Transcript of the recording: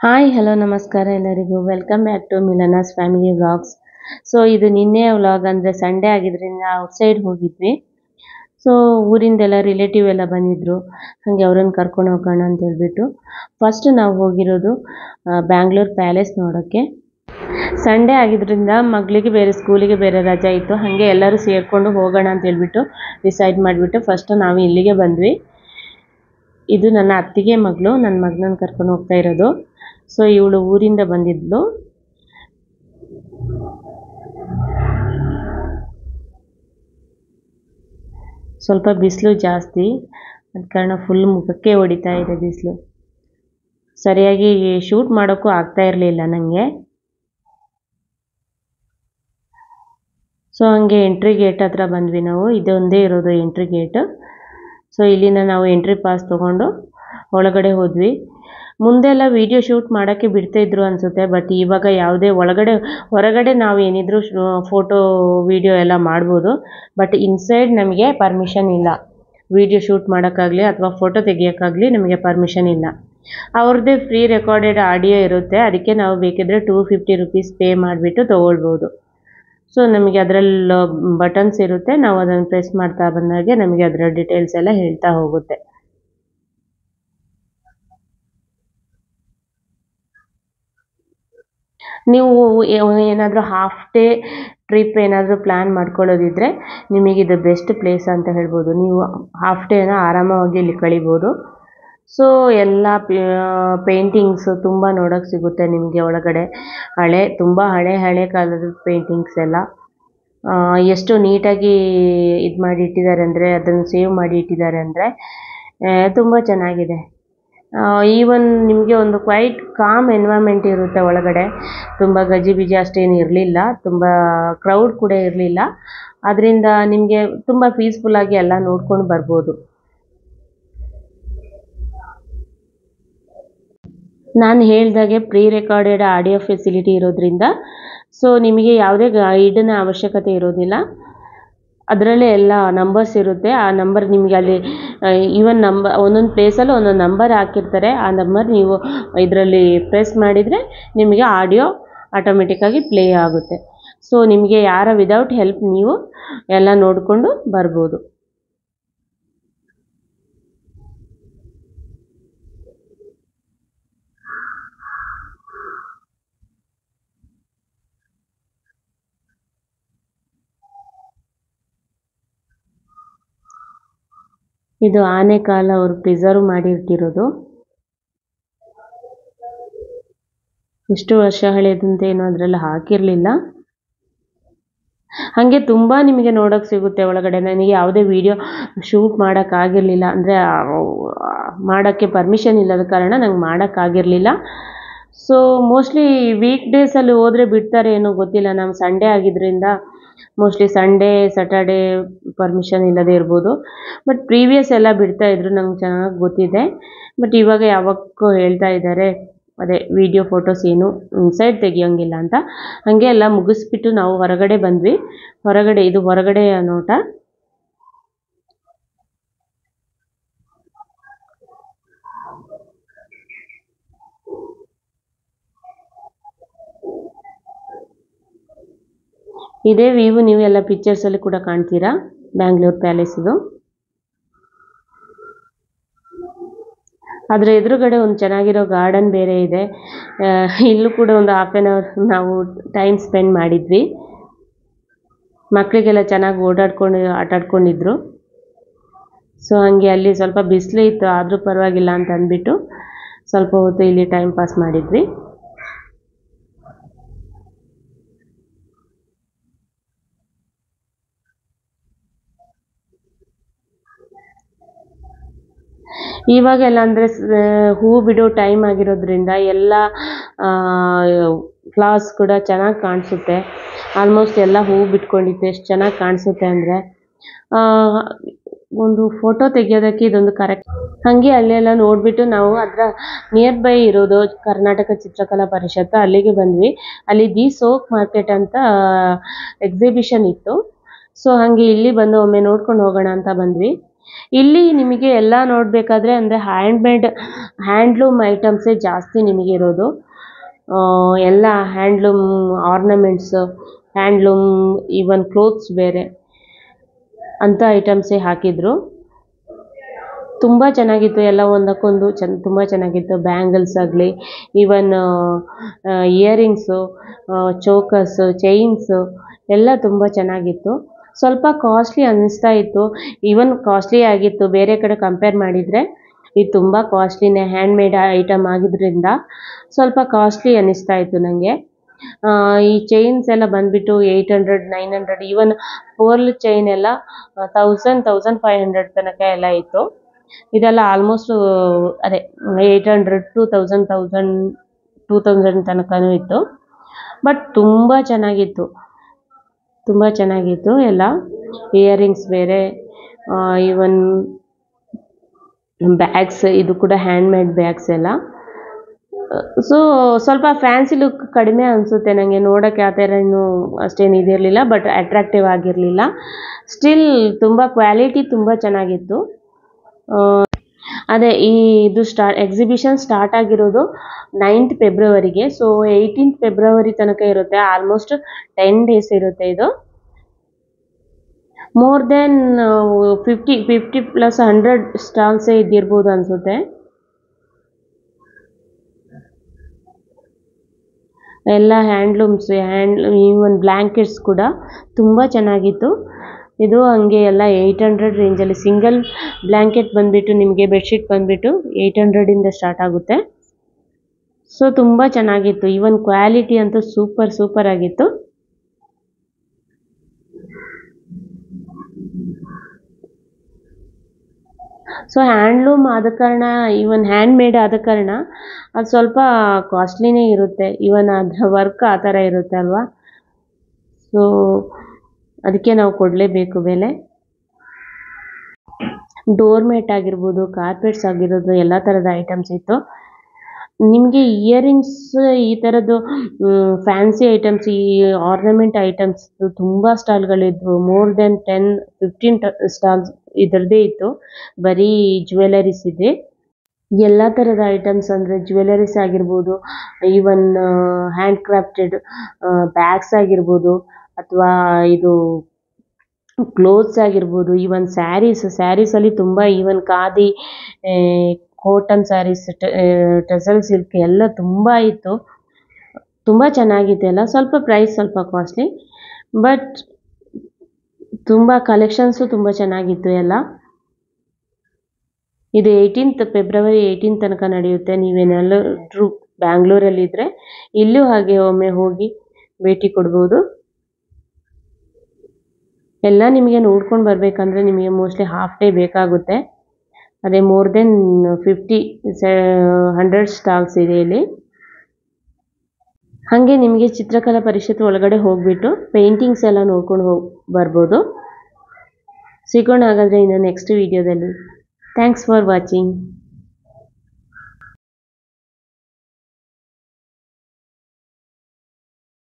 hi hello ನಮಸ್ಕಾರ ಎಲ್ಲರಿಗೂ welcome back to Milana's family vlogs so ಇದು ನಿನ್ನೆ ವ್ಲಾಗ್ ಅಂದರೆ ಸಂಡೇ ಆಗಿದ್ದರಿಂದ ಔಟ್ಸೈಡ್ ಹೋಗಿದ್ವಿ ಸೊ ಊರಿಂದೆಲ್ಲ ರಿಲೇಟಿವ್ ಎಲ್ಲ ಬಂದಿದ್ದರು ಹಾಗೆ ಅವ್ರನ್ನ ಕರ್ಕೊಂಡು ಹೋಗೋಣ ಅಂತ ಹೇಳ್ಬಿಟ್ಟು ಫಸ್ಟ್ ನಾವು ಹೋಗಿರೋದು ಬ್ಯಾಂಗ್ಳೂರ್ ಪ್ಯಾಲೇಸ್ ನೋಡೋಕ್ಕೆ ಸಂಡೇ ಆಗಿದ್ದರಿಂದ ಮಗಳಿಗೆ ಬೇರೆ ಸ್ಕೂಲಿಗೆ ಬೇರೆ ರಜೆ ಇತ್ತು ಹಾಗೆ ಎಲ್ಲರೂ ಸೇರಿಕೊಂಡು ಹೋಗೋಣ ಅಂತ ಹೇಳ್ಬಿಟ್ಟು ಡಿಸೈಡ್ ಮಾಡಿಬಿಟ್ಟು ಫಸ್ಟ್ ನಾವು ಇಲ್ಲಿಗೆ ಬಂದ್ವಿ ಇದು ನನ್ನ ಅತ್ತಿಗೆ ಮಗಳು ನನ್ನ ಮಗನನ್ನ ಕರ್ಕೊಂಡು ಹೋಗ್ತಾ ಇರೋದು ಸೊ ಇವಳು ಊರಿಂದ ಬಂದಿದ್ಲು ಸ್ವಲ್ಪ ಬಿಸಿಲು ಜಾಸ್ತಿ ಅದ ಕಾರಣ ಫುಲ್ ಮುಖಕ್ಕೆ ಹೊಡಿತಾ ಇದೆ ಬಿಸಿಲು ಸರಿಯಾಗಿ ಶೂಟ್ ಮಾಡೋಕ್ಕೂ ಆಗ್ತಾ ಇರಲಿಲ್ಲ ನನಗೆ ಸೊ ಹಂಗೆ ಎಂಟ್ರಿ ಗೇಟ್ ಹತ್ರ ಬಂದ್ವಿ ನಾವು ಇದೊಂದೇ ಇರೋದು ಎಂಟ್ರಿ ಗೇಟ್ ಸೊ ಇಲ್ಲಿಂದ ನಾವು ಎಂಟ್ರಿ ಪಾಸ್ ತೊಗೊಂಡು ಒಳಗಡೆ ಹೋದ್ವಿ ಮುಂದೆಲ್ಲ ವೀಡಿಯೋ ಶೂಟ್ ಮಾಡೋಕ್ಕೆ ಬಿಡ್ತಾಯಿದ್ರು ಅನಿಸುತ್ತೆ ಬಟ್ ಇವಾಗ ಯಾವುದೇ ಒಳಗಡೆ ಹೊರಗಡೆ ನಾವು ಏನಿದ್ರು ಫೋಟೋ ವೀಡಿಯೋ ಎಲ್ಲ ಮಾಡ್ಬೋದು ಬಟ್ ಇನ್ಸೈಡ್ ನಮಗೆ ಪರ್ಮಿಷನ್ ಇಲ್ಲ ವೀಡಿಯೋ ಶೂಟ್ ಮಾಡೋಕ್ಕಾಗಲಿ ಅಥವಾ ಫೋಟೋ ತೆಗಿಯೋಕ್ಕಾಗಲಿ ನಮಗೆ ಪರ್ಮಿಷನ್ ಇಲ್ಲ ಅವ್ರದ್ದೇ ಫ್ರೀ ರೆಕಾರ್ಡೆಡ್ ಆಡಿಯೋ ಇರುತ್ತೆ ಅದಕ್ಕೆ ನಾವು ಬೇಕಿದ್ರೆ ಟೂ ಫಿಫ್ಟಿ ರುಪೀಸ್ ಪೇ ಮಾಡಿಬಿಟ್ಟು ತೊಗೊಳ್ಬೋದು ಸೊ ನಮಗೆ ಅದರಲ್ಲಿ ಬಟನ್ಸ್ ಇರುತ್ತೆ ನಾವು ಅದನ್ನು ಪ್ರೆಸ್ ಮಾಡ್ತಾ ಬಂದಾಗೆ ನಮಗೆ ಅದರ ಡೀಟೇಲ್ಸ್ ಎಲ್ಲ ಹೇಳ್ತಾ ಹೋಗುತ್ತೆ ನೀವು ಏನಾದರೂ ಹಾಫ್ ಡೇ ಟ್ರಿಪ್ ಏನಾದರೂ ಪ್ಲ್ಯಾನ್ ಮಾಡ್ಕೊಳ್ಳೋದಿದ್ರೆ ನಿಮಗಿದು ಬೆಸ್ಟ್ ಪ್ಲೇಸ್ ಅಂತ ಹೇಳ್ಬೋದು ನೀವು ಹಾಫ್ ಡೇನ ಆರಾಮವಾಗಿ ಇಲ್ಲಿ ಕಳಿಬೋದು ಸೊ ಎಲ್ಲ ಪೇಂಟಿಂಗ್ಸು ತುಂಬ ನೋಡೋಕ್ಕೆ ಸಿಗುತ್ತೆ ನಿಮಗೆ ಒಳಗಡೆ ಹಳೆ ತುಂಬ ಹಳೆ ಹಳೆ ಕಾಲದ ಪೇಂಟಿಂಗ್ಸ್ ಎಲ್ಲ ಎಷ್ಟು ನೀಟಾಗಿ ಇದು ಮಾಡಿ ಇಟ್ಟಿದ್ದಾರೆ ಅಂದರೆ ಅದನ್ನು ಸೇವ್ ಮಾಡಿ ಇಟ್ಟಿದ್ದಾರೆ ಅಂದರೆ ತುಂಬ ಚೆನ್ನಾಗಿದೆ ಈವನ್ ನಿಮಗೆ ಒಂದು ಕ್ವೈಟ್ ಕಾಮ್ ಎನ್ವೈರ್ಮೆಂಟ್ ಇರುತ್ತೆ ಒಳಗಡೆ ತುಂಬ ಗಜಿಬಿಜಿ ಅಷ್ಟೇನು ಇರಲಿಲ್ಲ ತುಂಬ ಕ್ರೌಡ್ ಕೂಡ ಇರಲಿಲ್ಲ ಅದರಿಂದ ನಿಮಗೆ ತುಂಬ ಪೀಸ್ಫುಲ್ಲಾಗಿ ಎಲ್ಲ ನೋಡ್ಕೊಂಡು ಬರ್ಬೋದು ನಾನು ಹೇಳ್ದಾಗೆ ಪ್ರೀ ರೆಕಾರ್ಡೆಡ್ ಆಡಿಯೋ ಫೆಸಿಲಿಟಿ ಇರೋದ್ರಿಂದ ಸೊ ನಿಮಗೆ ಯಾವುದೇ ಗೈಡಿನ ಅವಶ್ಯಕತೆ ಇರೋದಿಲ್ಲ ಅದರಲ್ಲೇ ಎಲ್ಲ ನಂಬರ್ಸ್ ಇರುತ್ತೆ ಆ ನಂಬರ್ ನಿಮಗೆ ಅಲ್ಲಿ ಈವನ್ ನಂಬ ಒಂದೊಂದು ಪ್ಲೇಸಲ್ಲಿ ಒಂದೊಂದು ನಂಬರ್ ಹಾಕಿರ್ತಾರೆ ಆ ನಂಬರ್ ನೀವು ಇದರಲ್ಲಿ ಪ್ರೆಸ್ ಮಾಡಿದರೆ ನಿಮಗೆ ಆಡಿಯೋ ಆಟೋಮೆಟಿಕ್ಕಾಗಿ ಪ್ಲೇ ಆಗುತ್ತೆ ಸೊ ನಿಮಗೆ ಯಾರ ವಿದೌಟ್ ಹೆಲ್ಪ್ ನೀವು ಎಲ್ಲ ನೋಡಿಕೊಂಡು ಬರ್ಬೋದು ಇದು ಆನೆಕಾಲ ಅವರು ಪ್ರಿಸರ್ವ್ ಮಾಡಿ ಇಟ್ಟಿರೋದು ಎಷ್ಟು ವರ್ಷ ಹಳೆಯದಂತ ಏನೋ ಅದರಲ್ಲಿ ಹಾಕಿರಲಿಲ್ಲ ಹಾಗೆ ತುಂಬ ನಿಮಗೆ ನೋಡೋಕ್ಕೆ ಸಿಗುತ್ತೆ ಒಳಗಡೆ ನನಗೆ ಯಾವುದೇ ವೀಡಿಯೋ ಶೂಟ್ ಮಾಡೋಕ್ಕಾಗಿರಲಿಲ್ಲ ಅಂದರೆ ಮಾಡೋಕ್ಕೆ ಪರ್ಮಿಷನ್ ಇಲ್ಲದ ಕಾರಣ ನಂಗೆ ಮಾಡೋಕ್ಕಾಗಿರಲಿಲ್ಲ ಸೊ ಮೋಸ್ಟ್ಲಿ ವೀಕ್ ಡೇಸಲ್ಲಿ ಹೋದರೆ ಬಿಡ್ತಾರೆ ಏನೋ ಗೊತ್ತಿಲ್ಲ ನಾವು ಸಂಡೇ ಆಗಿದ್ದರಿಂದ ಮೋಸ್ಟ್ಲಿ ಸಂಡೇ ಸ್ಯಾಟರ್ಡೇ ಪರ್ಮಿಷನ್ ಇಲ್ಲದೆ ಇರ್ಬೋದು ಬಟ್ ಪ್ರೀವಿಯಸ್ ಎಲ್ಲ ಬಿಡ್ತಾಯಿದ್ರು ನಂಗೆ ಚೆನ್ನಾಗಿ ಗೊತ್ತಿದೆ ಬಟ್ ಇವಾಗ ಯಾವಾಗೋ ಹೇಳ್ತಾ ಇದ್ದಾರೆ ಅದೇ ವಿಡಿಯೋ ಫೋಟೋಸ್ ಏನು ಇನ್ಸೈಡ್ ತೆಗಿಯೋಂಗಿಲ್ಲ ಅಂತ ಹಾಗೆ ಎಲ್ಲ ಮುಗಿಸ್ಬಿಟ್ಟು ನಾವು ಹೊರಗಡೆ ಬಂದ್ವಿ ಹೊರಗಡೆ ಇದು ಹೊರಗಡೆಯ ನೋಟ ಇದೇ ವ್ಯೂ ನೀವು ಎಲ್ಲ ಪಿಕ್ಚರ್ಸಲ್ಲಿ ಕೂಡ ಕಾಣ್ತೀರಾ ಬ್ಯಾಂಗ್ಳೂರ್ ಪ್ಯಾಲೇಸಿದು ಅದರ ಎದುರುಗಡೆ ಒಂದು ಚೆನ್ನಾಗಿರೋ ಗಾರ್ಡನ್ ಬೇರೆ ಇದೆ ಇಲ್ಲೂ ಕೂಡ ಒಂದು ಹಾಫ್ ಆನ್ ಅವರ್ ನಾವು ಟೈಮ್ ಸ್ಪೆಂಡ್ ಮಾಡಿದ್ವಿ ಮಕ್ಕಳಿಗೆಲ್ಲ ಚೆನ್ನಾಗಿ ಓಡಾಡ್ಕೊಂಡು ಆಟಾಡ್ಕೊಂಡಿದ್ರು ಸೊ ಹಾಗೆ ಅಲ್ಲಿ ಸ್ವಲ್ಪ ಬಿಸಿಲು ಇತ್ತು ಆದರೂ ಪರವಾಗಿಲ್ಲ ಅಂತ ಅಂದ್ಬಿಟ್ಟು ಸ್ವಲ್ಪ ಹೊತ್ತು ಇಲ್ಲಿ ಟೈಮ್ ಪಾಸ್ ಮಾಡಿದ್ವಿ ಇವಾಗೆಲ್ಲ ಅಂದರೆ ಹೂ ಬಿಡೋ ಟೈಮ್ ಆಗಿರೋದ್ರಿಂದ ಎಲ್ಲ ಫ್ಲವರ್ಸ್ ಕೂಡ ಚೆನ್ನಾಗಿ ಕಾಣಿಸುತ್ತೆ ಆಲ್ಮೋಸ್ಟ್ ಎಲ್ಲ ಹೂ ಬಿಟ್ಕೊಂಡಿತ್ತು ಎಷ್ಟು ಚೆನ್ನಾಗಿ ಕಾಣಿಸುತ್ತೆ ಅಂದರೆ ಒಂದು ಫೋಟೋ ತೆಗಿಯೋದಕ್ಕೆ ಇದೊಂದು ಕರೆಕ್ಟ್ ಹಾಗೆ ಅಲ್ಲೆಲ್ಲ ನೋಡಿಬಿಟ್ಟು ನಾವು ಅದರ ನಿಯರ್ ಬೈ ಇರೋದು ಕರ್ನಾಟಕ ಚಿತ್ರಕಲಾ ಪರಿಷತ್ತು ಅಲ್ಲಿಗೆ ಬಂದ್ವಿ ಅಲ್ಲಿ ದಿ ಸೋಕ್ ಮಾರ್ಕೆಟ್ ಅಂತ ಎಕ್ಸಿಬಿಷನ್ ಇತ್ತು ಸೊ ಹಾಗೆ ಇಲ್ಲಿ ಬಂದು ಒಮ್ಮೆ ನೋಡ್ಕೊಂಡು ಹೋಗೋಣ ಅಂತ ಬಂದ್ವಿ ಇಲ್ಲಿ ನಿಮಗೆ ಎಲ್ಲ ನೋಡಬೇಕಾದ್ರೆ ಅಂದರೆ ಹ್ಯಾಂಡ್ಮೇಡ್ ಹ್ಯಾಂಡ್ಲೂಮ್ ಐಟಮ್ಸೇ ಜಾಸ್ತಿ ನಿಮಗಿರೋದು ಆ, ಎಲ್ಲ handloom ornaments handloom even clothes ಬೇರೆ ಅಂಥ ಐಟಮ್ಸೇ ಹಾಕಿದ್ರು ತುಂಬ ಚೆನ್ನಾಗಿತ್ತು ಎಲ್ಲ ಒಂದಕ್ಕೊಂದು ಚೆನ್ನ ತುಂಬ ಚೆನ್ನಾಗಿತ್ತು ಬ್ಯಾಂಗಲ್ಸ್ ಆಗಲಿ ಈವನ್ ಇಯರಿಂಗ್ಸು ಚೋಕರ್ಸು ಚೈನ್ಸು ಎಲ್ಲ ತುಂಬ ಚೆನ್ನಾಗಿತ್ತು ಸ್ವಲ್ಪ ಕಾಸ್ಟ್ಲಿ ಅನ್ನಿಸ್ತಾ ಇತ್ತು ಈವನ್ ಕಾಸ್ಟ್ಲಿ ಆಗಿತ್ತು ಬೇರೆ ಕಡೆ ಕಂಪೇರ್ ಮಾಡಿದರೆ ಇದು ತುಂಬ ಕಾಸ್ಟ್ಲಿನೇ ಹ್ಯಾಂಡ್ಮೇಡ್ ಐಟಮ್ ಆಗಿದ್ದರಿಂದ ಸ್ವಲ್ಪ ಕಾಸ್ಟ್ಲಿ ಅನ್ನಿಸ್ತಾ ಇತ್ತು ನನಗೆ ಈ ಚೈನ್ಸ್ ಎಲ್ಲ ಬಂದುಬಿಟ್ಟು eight hundred nine hundred even pearl chain ಎಲ್ಲ ತೌಸಂಡ್ ತೌಸಂಡ್ ಫೈವ್ ಹಂಡ್ರೆಡ್ ತನಕ ಎಲ್ಲ ಇತ್ತು ಇದೆಲ್ಲ ಆಲ್ಮೋಸ್ಟ್ ಅದೇ eight hundred to thousand thousand two thousand ತನಕನೂ ಇತ್ತು ಬಟ್ ತುಂಬ ಚೆನ್ನಾಗಿತ್ತು ತುಂಬ ಚೆನ್ನಾಗಿತ್ತು ಎಲ್ಲ ಇಯರಿಂಗ್ಸ್ ಬೇರೆ ಈವನ್ ಬ್ಯಾಗ್ಸ್ ಇದು ಕೂಡ ಹ್ಯಾಂಡ್ಮೇಡ್ ಬ್ಯಾಗ್ಸ್ ಎಲ್ಲ ಸೊ ಸ್ವಲ್ಪ ಫ್ಯಾನ್ಸಿ ಲುಕ್ ಕಡಿಮೆ ಅನಿಸುತ್ತೆ ನನಗೆ ನೋಡೋಕ್ಕೆ ಆ ಥರ ಇನ್ನೂ ಅಷ್ಟೇನು ಇದಿರಲಿಲ್ಲ ಬಟ್ ಅಟ್ರಾಕ್ಟಿವ್ ಆಗಿರಲಿಲ್ಲ ಸ್ಟಿಲ್ ತುಂಬ ಕ್ವಾಲಿಟಿ ತುಂಬ ಚೆನ್ನಾಗಿತ್ತು ಆ, ಅದೇ ಈ ಇದು ಸ್ಟಾ ಎಕ್ಸಿಬಿಷನ್ ಸ್ಟಾರ್ಟ್ ಆಗಿರೋದು ನೈನ್ತ್ ಫೆಬ್ರವರಿಗೆ ಸೊ ಏಯ್ಟೀನ್ತ್ ಫೆಬ್ರವರಿ ತನಕ ಇರುತ್ತೆ ಆಲ್ಮೋಸ್ಟ್ ಟೆನ್ ಡೇಸ್ ಇರುತ್ತೆ ಇದು more than fifty fifty plus hundred ಸ್ಟಾಲ್ಸೇ ಇದ್ದಿರ್ಬೋದು ಅನಿಸುತ್ತೆ ಎಲ್ಲ ಹ್ಯಾಂಡ್ಲೂಮ್ಸ್ ಹ್ಯಾಂಡ್ ಈವನ್ ಬ್ಲ್ಯಾಂಕೆಟ್ಸ್ ಕೂಡ ತುಂಬ ಚೆನ್ನಾಗಿತ್ತು ಇದು ಹಂಗೆ ಎಲ್ಲ ಏಯ್ಟ್ ಹಂಡ್ರೆಡ್ ರೇಂಜಲ್ಲಿ ಸಿಂಗಲ್ ಬ್ಲ್ಯಾಂಕೆಟ್ ಬಂದುಬಿಟ್ಟು ನಿಮಗೆ ಬೆಡ್ಶೀಟ್ ಬಂದುಬಿಟ್ಟು ಏಯ್ಟ್ ಹಂಡ್ರೆಡಿಂದ ಸ್ಟಾರ್ಟ್ ಆಗುತ್ತೆ ಸೊ ತುಂಬ ಚೆನ್ನಾಗಿತ್ತು ಈವನ್ ಕ್ವಾಲಿಟಿ ಅಂತೂ ಸೂಪರ್ ಸೂಪರ್ ಆಗಿತ್ತು ಸೊ ಹ್ಯಾಂಡ್ಲೂಮ್ ಆದ ಕಾರಣ ಈವನ್ ಹ್ಯಾಂಡ್ ಮೇಡ್ ಆದ ಕಾರಣ ಅದು ಸ್ವಲ್ಪ ಕಾಸ್ಟ್ಲಿನೇ ಇರುತ್ತೆ ಈವನ್ ಅದರ ವರ್ಕ್ ಆ ಥರ ಇರುತ್ತೆ ಅಲ್ವಾ ಸೊ ಅದಕ್ಕೆ ನಾವು ಕೊಡಲೇಬೇಕು ಬೆಲೆ ಡೋರ್ ಮ್ಯಾಟ್ ಆಗಿರ್ಬೋದು ಕಾರ್ಪೆಟ್ಸ್ ಆಗಿರೋದು ಎಲ್ಲ ಥರದ ಐಟಮ್ಸ್ ಇತ್ತು ನಿಮಗೆ ಇಯರಿಂಗ್ಸ್ ಈ ಥರದ್ದು ಫ್ಯಾನ್ಸಿ ಐಟಮ್ಸ್ ಈ ಆರ್ನಮೆಂಟ್ ಐಟಮ್ಸ್ ತುಂಬ ಸ್ಟಾಲ್ಗಳಿದ್ವು more than ten fifteen stalls ಇದರದ್ದೇ ಇತ್ತು ಬರೀ ಜ್ಯುವೆಲರೀಸ್ ಇದೆ ಎಲ್ಲ ಥರದ ಐಟಮ್ಸ್ ಅಂದರೆ ಜ್ಯುವೆಲರೀಸ್ ಆಗಿರ್ಬೋದು ಈವನ್ ಹ್ಯಾಂಡ್ ಕ್ರಾಫ್ಟೆಡ್ ಬ್ಯಾಗ್ಸ್ ಆಗಿರ್ಬೋದು ಅಥವಾ ಇದು ಕ್ಲೋತ್ಸ್ ಆಗಿರ್ಬೋದು ಈವನ್ ಸ್ಯಾರೀಸ್ ಸ್ಯಾರೀಸಲ್ಲಿ ತುಂಬ even khadi cotton saris tussar silk ಎಲ್ಲ ತುಂಬ ಇತ್ತು ತುಂಬ ಚೆನ್ನಾಗಿತ್ತು ಎಲ್ಲ ಸ್ವಲ್ಪ ಪ್ರೈಸ್ ಸ್ವಲ್ಪ ಕಾಸ್ಟ್ಲಿ ಬಟ್ ತುಂಬ ಕಲೆಕ್ಷನ್ಸು ತುಂಬ ಚೆನ್ನಾಗಿತ್ತು ಎಲ್ಲ ಇದು ಏಯ್ಟೀನ್ತ್ ಫೆಬ್ರವರಿ ಏಯ್ಟೀನ್ ತನಕ ನಡೆಯುತ್ತೆ ನೀವೇನೆಲ್ಲರೂ ಬ್ಯಾಂಗ್ಳೂರಲ್ಲಿದ್ದರೆ ಇಲ್ಲೂ ಹಾಗೆ ಒಮ್ಮೆ ಹೋಗಿ ಭೇಟಿ ಕೊಡ್ಬೋದು ಎಲ್ಲ ನಿಮಗೆ ನೋಡ್ಕೊಂಡು ಬರಬೇಕಂದ್ರೆ ನಿಮಗೆ ಮೋಸ್ಟ್ಲಿ ಹಾಫ್ ಡೇ ಬೇಕಾಗುತ್ತೆ ಅದೇ more than fifty hundred stalls ಇದೆ ಇಲ್ಲಿ ಹಾಗೆ ನಿಮಗೆ ಚಿತ್ರಕಲಾ ಪರಿಷತ್ ಒಳಗಡೆ ಹೋಗಿಬಿಟ್ಟು ಪೇಂಟಿಂಗ್ಸ್ ಎಲ್ಲ ನೋಡ್ಕೊಂಡು ಹೋಗಿ ಬರ್ಬೋದು ಸಿಗೋಣ ಹಾಗಾದರೆ ಇನ್ನು ನೆಕ್ಸ್ಟ್ ವೀಡಿಯೋದಲ್ಲಿ ಥ್ಯಾಂಕ್ಸ್ ಫಾರ್ ವಾಚಿಂಗ್